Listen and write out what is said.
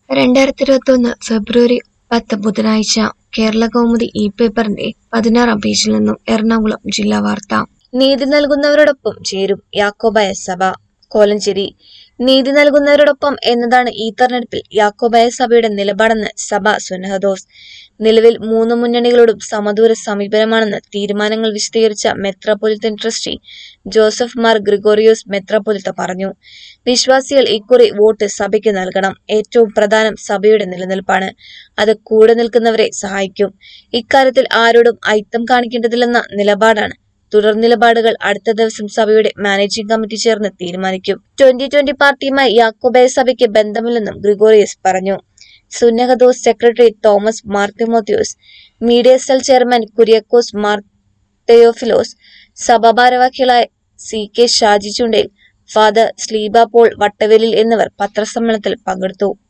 രണ്ടായിരത്തി ഇരുപത്തി ഒന്ന് ഫെബ്രുവരി പത്ത് ബുധനാഴ്ച കേരള കൗമുദി ഇ പേപ്പറിന്റെ പതിനാറാം പേജിൽ നിന്നും എറണാകുളം ജില്ലാ വാർത്ത നീതി നൽകുന്നവരോടൊപ്പം ചേരും യാക്കോബായ സഭ കോലഞ്ചേരി നീതി നൽകുന്നവരോടൊപ്പം എന്നതാണ് ഈ തെരഞ്ഞെടുപ്പിൽ യാക്കോബായ സഭയുടെ നിലപാടെന്ന് സഭ സുന്നഹദോസ് നിലവിൽ മൂന്ന് മുന്നണികളോടും സമദൂര സമീപനമാണെന്ന് തീരുമാനങ്ങൾ വിശദീകരിച്ച മെത്രാപ്പൊലിത്തൻ ട്രസ്റ്റി ജോസഫ് മാർ ഗ്രിഗോറിയോസ് മെത്രാപ്പൊലിത്ത പറഞ്ഞു വിശ്വാസികൾ ഇക്കുറി വോട്ട് സഭയ്ക്ക് നൽകണം ഏറ്റവും പ്രധാനം സഭയുടെ നിലനിൽപ്പാണ് അത് കൂടെ നിൽക്കുന്നവരെ സഹായിക്കും ഇക്കാര്യത്തിൽ ആരോടും ഐത്തം കാണിക്കേണ്ടതില്ലെന്ന നിലപാടാണ് തുടർ നിലപാടുകൾ അടുത്ത ദിവസം സഭയുടെ മാനേജിംഗ് കമ്മിറ്റി ചേർന്ന് തീരുമാനിക്കും ട്വന്റി ട്വന്റി പാർട്ടിയുമായി യാക്കോബായ സഭയ്ക്ക് ബന്ധമില്ലെന്നും ഗ്രിഗോറിയസ് പറഞ്ഞു സുന്നഹദോസ് secretary Thomas Mar Timotheos media cell chairman Kuriakose Mar Theophilos സഭാ ഭാരവാഹികളായ C K Shaji Chundel father Sleeba Paul Vattavelil എന്നിവർ പത്രസമ്മേളനത്തിൽ പങ്കെടുത്തു